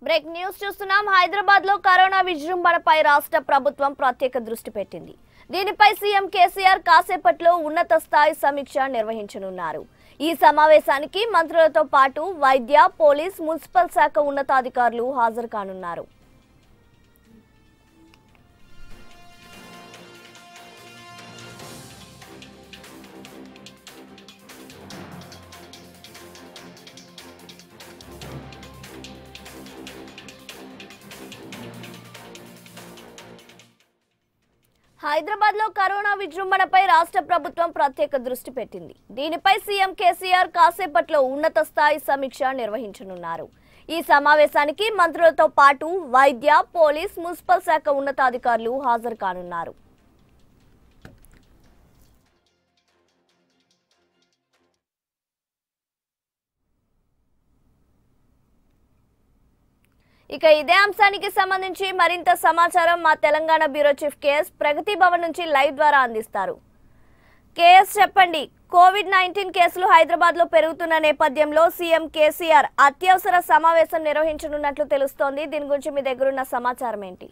break news చూస్తున్నాం హైదరాబాద్ లో corona విజృంభణపై రాష్ట్ర ప్రభుత్వం ప్రత్యేక దృష్టి పెట్టింది దీనిపై సీఎం కేసీఆర్ కాసేపట్లో ఉన్నత స్థాయి సమీక్ష నిర్వహించనున్నారు ఈ సమావేశానికి మంత్రులతో పాటు వైద్య పోలీస్ మున్సిపల్ శాఖ ఉన్నతాధికారులు హాజరు కానున్నారు హైదరాబాద్ లో కరోనా విజృంభణపై రాష్ట్ర ప్రభుత్వం ప్రత్యేక దృష్టి పెట్టింది దీనిపై సీఎం కేసీఆర్ కాసేపట్లో ఉన్నత స్థాయి సమీక్ష నిర్వహించనున్నారు ఈ సమావేశానికి మంత్రులతో పాటు వైద్య పోలీస్ మున్సిపల్ శాఖ ఉన్నతాధికారులు హాజరు కానున్నారు ఇక ఇదే అంశానికి సంబంధించి మరింత సమాచారం మా Telangana bureau chief KS Pragathi Bhavan నుంచి లైవ్ ద్వారా అందిస్తారు కేఎస్ చెప్పండి కోవిడ్ నైన్టీన్ కేసులు హైదరాబాద్ లో పెరుగుతున్న నేపథ్యంలో సీఎం కేసీఆర్ అత్యవసర సమావేశం నిర్వహించనున్నట్లు తెలుస్తోంది దీని గురించి మీ దగ్గరున్న సమాచారం ఏంటి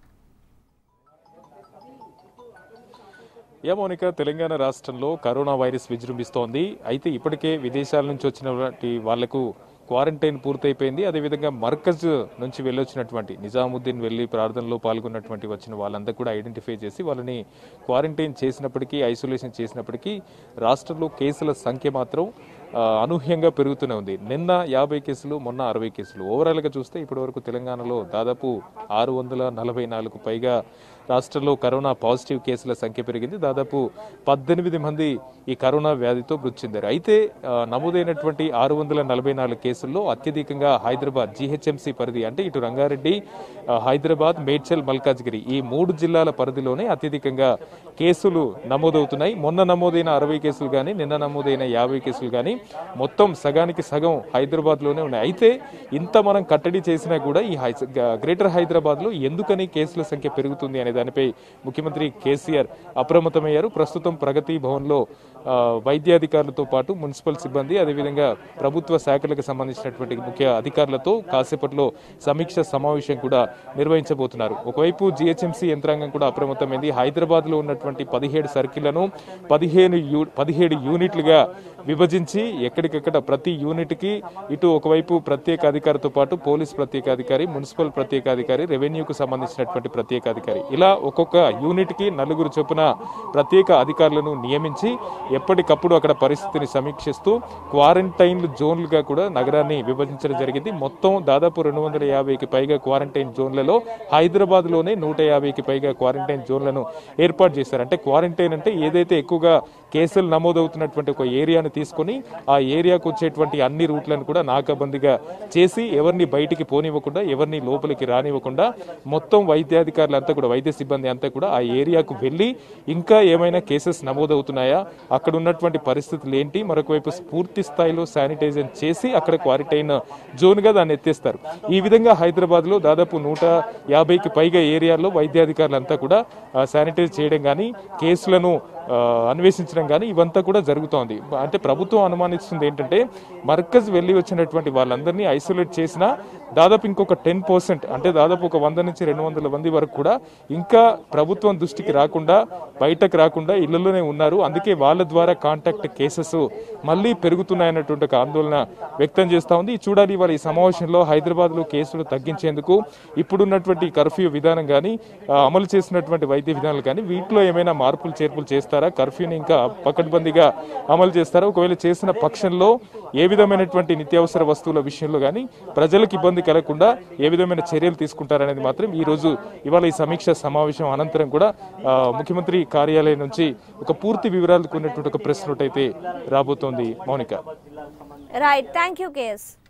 యా మౌనిక తెలంగాణ రాష్ట్రంలో కరోనా వైరస్ విజృంభిస్తోంది అయితే ఇప్పటికే విదేశాల నుంచి వచ్చినటువంటి వాళ్లకు క్వారంటైన్ పూర్తయిపోయింది అదేవిధంగా మర్కజ్ నుంచి వెళ్ళొచ్చినటువంటి నిజాముద్దీన్ వెళ్ళి ప్రార్థనలో పాల్గొన్నటువంటి వచ్చిన వాళ్ళందరూ కూడా ఐడెంటిఫై చేసి వాళ్ళని క్వారంటైన్ చేసినప్పటికీ ఐసోలేషన్ చేసినప్పటికీ రాష్ట్రంలో కేసుల సంఖ్య మాత్రం ఆ, అనూహ్యంగా పెరుగుతూనే ఉంది నిన్న యాభై కేసులు మొన్న అరవై కేసులు ఓవరాల్గా చూస్తే ఇప్పటివరకు తెలంగాణలో దాదాపు ఆరు వందల నలభై నాలుగు పైగా రాష్ట్రంలో కరోనా పాజిటివ్ కేసుల సంఖ్య పెరిగింది దాదాపు పద్దెనిమిది మంది ఈ కరోనా వ్యాధితో మృతి చెందారు అయితే ఆ, నమోదైనటువంటి ఆరు వందల నలభై నాలుగు కేసుల్లో అత్యధికంగా హైదరాబాద్ జీహెచ్ఎంసీ పరిధి అంటే ఇటు రంగారెడ్డి ఆ, హైదరాబాద్ మేడ్చల్ మల్కాజ్గిరి ఈ మూడు జిల్లాల పరిధిలోనే అత్యధికంగా కేసులు నమోదవుతున్నాయి మొన్న నమోదైన అరవై కేసులు కానీ నిన్న నమోదైన యాభై కేసులు కానీ మొత్తం సగానికి సగం హైదరాబాద్లోనే ఉన్నాయి అయితే ఇంత మనం కట్టడి చేసినా కూడా ఈ హై గ్రేటర్ హైదరాబాద్లో ఎందుకని కేసుల సంఖ్య పెరుగుతుంది అనే దానిపై ముఖ్యమంత్రి కేసీఆర్ అప్రమత్తమయ్యారు ప్రస్తుతం ప్రగతి భవన్లో ఆ, వైద్యాధికారులతో పాటు మున్సిపల్ సిబ్బంది అదేవిధంగా ప్రభుత్వ శాఖలకు సంబంధించినటువంటి ముఖ్య అధికారులతో కాసేపట్లో సమీక్ష సమావేశం కూడా నిర్వహించబోతున్నారు ఒకవైపు జిహెచ్ఎంసీ యంత్రాంగం కూడా అప్రమత్తమైంది హైదరాబాద్ లో ఉన్నటువంటి పదిహేడు సర్కిళ్లను పదిహేను యూ పదిహేడు యూనిట్లుగా విభజించి ఎక్కడికెక్కడ ప్రతి యూనిట్ కి ఇటు ఒకవైపు ప్రత్యేక అధికారితో పాటు పోలీస్ ప్రత్యేక అధికారి మున్సిపల్ ప్రత్యేక అధికారి రెవెన్యూకు సంబంధించినటువంటి ప్రత్యేక అధికారి ఇలా ఒక్కొక్క యూనిట్ కి నలుగురు చొప్పున ప్రత్యేక అధికారులను నియమించి ఎప్పటికప్పుడు అక్కడ పరిస్థితిని సమీక్షిస్తూ క్వారంటైన్ జోన్లుగా కూడా నగరాన్ని విభజించడం జరిగింది మొత్తం దాదాపు రెండు వందల యాభైకి పైగా క్వారంటైన్ జోన్లలో హైదరాబాద్ లోనే నూట యాభైకి పైగా క్వారంటైన్ జోన్లను ఏర్పాటు చేశారు అంటే క్వారంటైన్ అంటే ఏదైతే ఎక్కువగా కేసులు నమోదవుతున్నటువంటి ఒక ఏరియాను తీసుకొని ఆ ఏరియాకు వచ్చేటువంటి అన్ని రూట్లను కూడా నాకాబందీగా చేసి ఎవరిని బయటికి పోనివ్వకుండా ఎవరిని లోపలికి రానివ్వకుండా మొత్తం వైద్యాధికారులు అంతా కూడా వైద్య సిబ్బంది అంతా కూడా ఆ ఏరియాకు వెళ్ళి ఇంకా ఏమైనా కేసెస్ నమోదవుతున్నాయా అక్కడ ఉన్నటువంటి పరిస్థితులు ఏంటి మరొక వైపు పూర్తి స్థాయిలో శానిటైజేషన్ చేసి అక్కడ క్వారంటైన్ జోన్ గా దాన్ని ఎత్తేస్తారు ఈ విధంగా హైదరాబాద్ లో దాదాపు నూట యాభైకి పైగా ఏరియాల్లో వైద్యాధికారులు అంతా కూడా శానిటైజ్ చేయడం కానీ కేసులను ఆ, అన్వేషించడం కానీ ఇవంతా కూడా జరుగుతోంది అంటే ప్రభుత్వం అనుమానిస్తుంది ఏంటంటే మర్కజ్ వెళ్ళి వచ్చినటువంటి వాళ్ళందరినీ ఐసోలేట్ చేసినా దాదాపు ఇంకొక టెన్ పర్సెంట్ అంటే దాదాపు ఒక వంద నుంచి రెండు వందల మంది వరకు కూడా ఇంకా ప్రభుత్వం దృష్టికి రాకుండా బయటకు రాకుండా ఇళ్లలోనే ఉన్నారు అందుకే వాళ్ళ ద్వారా కాంటాక్ట్ కేసెస్ మళ్ళీ పెరుగుతున్నాయన్నటువంటి ఒక ఆందోళన వ్యక్తం చేస్తా ఉంది చూడాలి ఇవాళ ఈ సమావేశంలో హైదరాబాద్ లో కేసులు తగ్గించేందుకు ఇప్పుడున్నటువంటి కర్ఫ్యూ విధానం కానీ అమలు చేసినటువంటి వైద్య విధానాలు కానీ వీటిలో ఏమైనా మార్పులు చేర్పులు చేస్తారా కర్ఫ్యూని ఇంకా పకడ్బందీగా అమలు చేస్తారా ఒకవేళ చేసిన పక్షంలో ఏ విధమైనటువంటి నిత్యావసర వస్తువుల విషయంలో కానీ ప్రజలకు ఇబ్బంది కలగకుండా ఏ విధమైన చర్యలు తీసుకుంటారనేది మాత్రం ఈ రోజు ఇవాళ ఈ సమీక్ష సమావేశం అనంతరం కూడా ఆ, ముఖ్యమంత్రి కార్యాలయం నుంచి ఒక పూర్తి వివరాలు కొన్నటువంటి ఒక ప్రెస్ నోట్ అయితే రాబోతోంది Mounika right thank you KS